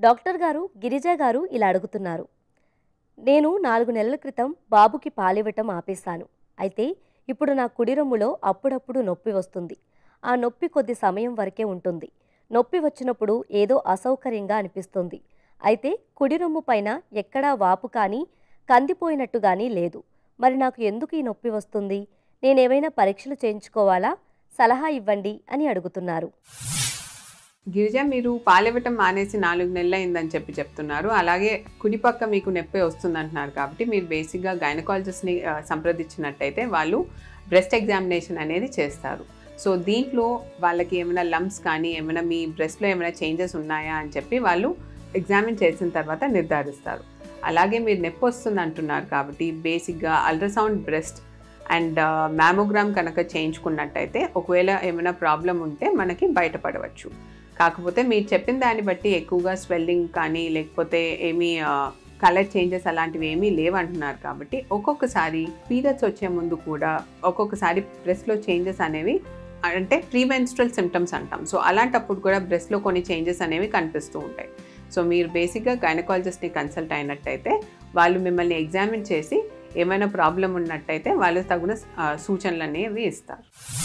doctor గారు గిరిజ గారు ఇలా అడుగుతున్నారు నేను నాలుగు నెలల క్రితం బాబుకి పాలివ్వటం ఆపేశాను అయితే ఇప్పుడు నా కుడి రొమ్ములో అప్పుడప్పుడు నొప్పి వస్తుంది ఆ నొప్పి కొద్ది సమయం వరకే ఉంటుంది నొప్పి వచ్చినప్పుడు ఏదో అసౌకర్యంగా అనిపిస్తుంది అయితే కుడి రొమ్ము పైన ఎక్కడా వాపు కానీ కందిపోయినట్టు కానీ లేదు మరి నాకు ఎందుకు ఈ నొప్పి వస్తుంది నేనేమైనా పరీక్షలు చేయించుకోవాలా సలహా ఇవ్వండి అని అడుగుతున్నారు గిరిజ మీరు పాలివ్వటం మానేసి నాలుగు నెలలు అయిందని చెప్పి చెప్తున్నారు అలాగే కుడిపక్క మీకు నొప్పి వస్తుంది అంటున్నారు కాబట్టి మీరు బేసిక్గా గైనకాలజిస్ట్ని సంప్రదించినట్టయితే వాళ్ళు బ్రెస్ట్ ఎగ్జామినేషన్ అనేది చేస్తారు సో దీంట్లో వాళ్ళకి ఏమైనా లంప్స్ కానీ ఏమైనా మీ బ్రెస్ట్లో ఏమైనా చేంజెస్ ఉన్నాయా అని చెప్పి వాళ్ళు ఎగ్జామిన్ చేసిన తర్వాత నిర్ధారిస్తారు అలాగే మీరు నొప్పి వస్తుంది అంటున్నారు కాబట్టి బేసిక్గా అల్ట్రాసౌండ్ బ్రెస్ట్ అండ్ మ్యామోగ్రామ్ కనుక చేయించుకున్నట్టయితే ఒకవేళ ఏమైనా ప్రాబ్లం ఉంటే మనకి బయటపడవచ్చు కాకపోతే మీరు చెప్పిన దాన్ని బట్టి ఎక్కువగా స్వెల్లింగ్ కానీ లేకపోతే ఏమీ కలర్ చేంజెస్ అలాంటివి ఏమీ లేవంటున్నారు కాబట్టి ఒక్కొక్కసారి పీరియడ్స్ వచ్చే ముందు కూడా ఒక్కొక్కసారి బ్రెస్ట్లో చేంజెస్ అనేవి అంటే ప్రీమెన్స్ట్రల్ సిమ్టమ్స్ అంటాం సో అలాంటప్పుడు కూడా బ్రెస్ట్లో కొన్ని చేంజెస్ అనేవి కనిపిస్తూ ఉంటాయి సో మీరు బేసిక్గా గైనకాలజిస్ట్ని కన్సల్ట్ అయినట్టయితే వాళ్ళు మిమ్మల్ని ఎగ్జామిన్ చేసి ఏమైనా ప్రాబ్లం ఉన్నట్టయితే వాళ్ళు తగిన ఆ, సూచనలు అనేవి ఇస్తారు